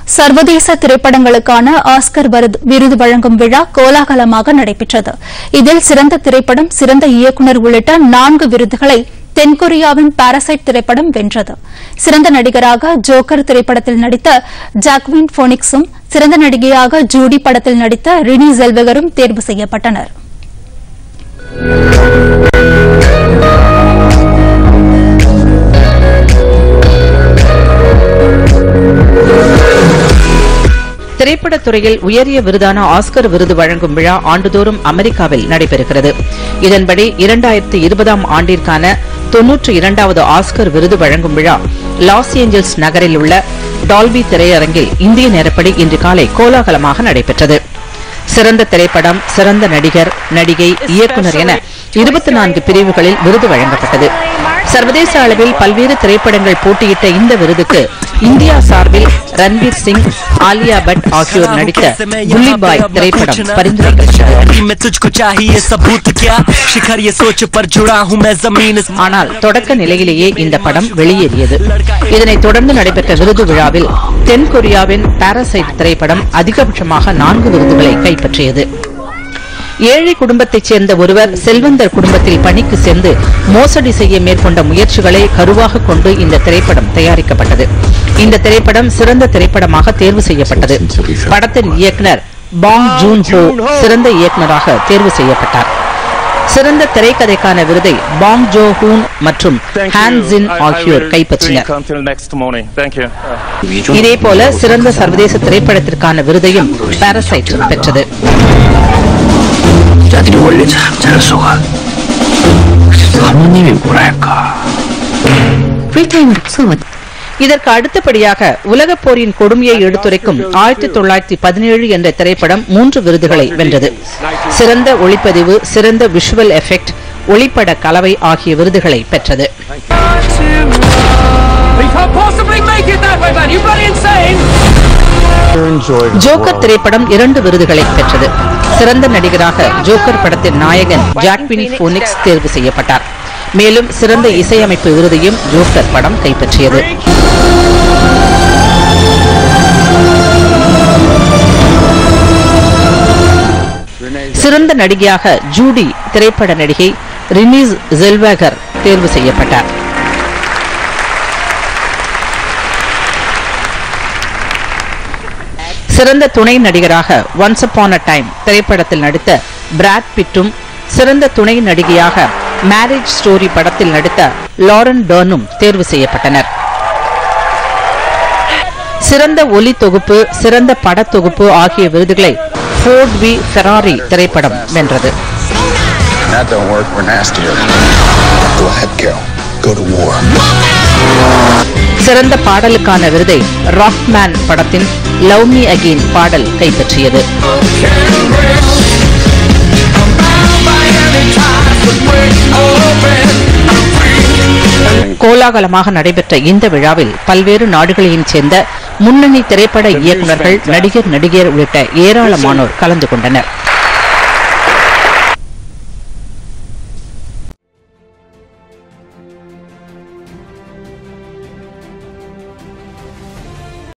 சர்வதேச திரைப்படங்களுக்கான ஆஸ்கர் விருது- விருது வழங்கும் விழா கோலாகலமாக நடைபெற்றது இதில் சிறந்த திரைப்படம் சிறந்த இயக்குநர் உள்ளிட்ட நான்கு விருதுகளை தென்கொரியாவின் பாரசைட் திரைப்படம் வென்றது சிறந்த நடிகராக ஜோக்கர் திரைப்படத்தில் நடித்த ஜாக்வின் போனிக்ஸும் சிறந்த நடிகையாக ஜூடி படத்தில் நடித்த ரினி ஜெல்வெகரும் தேர்வு செய்யப்பட்டனர் திரைப்படத் துறையில் உயரிய விருதான ஆஸ்கர் விருது வழங்கும் விழா ஆண்டுதோறும் அமெரிக்காவில் நடைபெறுகிறது இதன்படி இரண்டாயிரத்து இருபதாம் ஆண்டிற்கான தொன்னூற்று இரண்டாவது ஆஸ்கர் விருது வழங்கும் விழா லாஸ் ஏஞ்சல்ஸ் நகரில் உள்ள டால்பி திரையரங்கில் இந்திய நேரப்படி இன்று காலை கோலாகலமாக நடைபெற்றது சிறந்த திரைப்படம் சிறந்த நடிகர் நடிகை இயக்குனர் என இருபத்தி நான்கு பிரிவுகளில் விருது வழங்கப்பட்டது சர்வதேச அளவில் பல்வேறு திரைப்படங்கள் போட்டியிட்ட இந்த விருதுக்கு இந்தியா சார்பில் ரன்வீர் சிங் ஆலியா பட் ஆகியோர் நடித்த புள்ளி பாய் திரைப்படம் பரிந்துரைக்கப்பட்டது मैं तुझको चाहिए सबूत क्या शिखर ये सोच पर जुड़ा हूँ मैं जमीन इस ஆனால் தொடக்க நிலையிலேயே இந்த படம் வெளியேறியது இதனைத் தொடர்ந்து நடைபெற்ற விருது விழாவில் தென் கொரியாவின் பாரசைட் திரைப்படம் அதிகபட்சமாக நான்கு விருதுகளை கைப்பற்றியது ஏழை குடும்பத்தைச் சேர்ந்த ஒருவர் செல்வந்தர் குடும்பத்தில் பணிக்கு சேர்ந்து மோசடி செய்ய மேற்கொண்ட முயற்சிகளை கருவாக கொண்டு இந்த திரைப்படம் தயாரிக்கப்பட்டது இந்த திரைப்படம் சிறந்த திரைப்படமாக தேர்வு செய்யப்பட்டது படத்தின் இயக்குனர் பாங் ஜூன் ஹோ சிறந்த இயக்குனராக தேர்வு செய்யப்பட்டார் சிறந்த திரைக்கதைக்கான விருதை பாங் ஜோ ஹூன் மற்றும் ஹான் ஜின் ஆகியோர் கைப்பற்றினர் until next morning. Thank you. இதேபோல சிறந்த சர்வதேச திரைப்படத்திற்கான விருதையும் பாரசைட் பெற்றது 자들이 원래 참 잘했어가 사모님이 뭐랄까 풀타임으로 수업 இதற்கு அடுத்தபடியாக உலகப் போரின் கொடுமையை எடுத்துரைக்கும் ஆயிரத்தி தொள்ளாயிரத்தி பதினேழு என்ற திரைப்படம் மூன்று விருதுகளை வென்றது சிறந்த ஒளிப்பதிவு சிறந்த விஷுவல் எஃபெக்ட் ஒளிப்பட கலவை ஆகிய விருதுகளை பெற்றது ஜோக்கர் திரைப்படம் இரண்டு விருதுகளை பெற்றது சிறந்த நடிகராக ஜோக்கர் படத்தின் நாயகன் ஜாக்வின் போனிக்ஸ் தேர்வு செய்யப்பட்டார் மேலும் சிறந்த இசையமைப்பு விருதையும் ஜோக்கர் படம் கைப்பற்றியது சிறந்த நடிகையாக ஜூடி திரைப்பட நடிகை ரினீஸ் ஜெல்வேகர் தேர்வு செய்யப்பட்டார் சிறந்த துணை நடிகராக ஒன்ஸ் அப்பான் அ டைம் திரைப்படத்தில் நடித்த பிராட் பிட்டும் சிறந்த துணை நடிகையாக மேரேஜ் ஸ்டோரி படத்தில் நடித்த லாரன் டர்னும் தேர்வு செய்யப்பட்டனர் சிறந்த ஒலி தொகுப்பு சிறந்த படத்தொகுப்பு ஆகிய விருதுகளை ஃபோர்ட் வி ஃபெராரி திரைப்படம் வென்றது That don't work, we're nastier. Go ahead, Carol. Go to war. சிறந்த பாடலுக்கான விருதை ராக்மேன் படத்தின் லவ் மீ அகெயின் பாடல் கைப்பற்றியது கோலாகலமாக நடைபெற்ற இந்த விழாவில் பல்வேறு நாடுகளையும் சேர்ந்த முன்னணி திரைப்பட இயக்குநர்கள் நடிகர் நடிகையர் உள்ளிட்ட ஏராளமானோர் கலந்து கொண்டனர்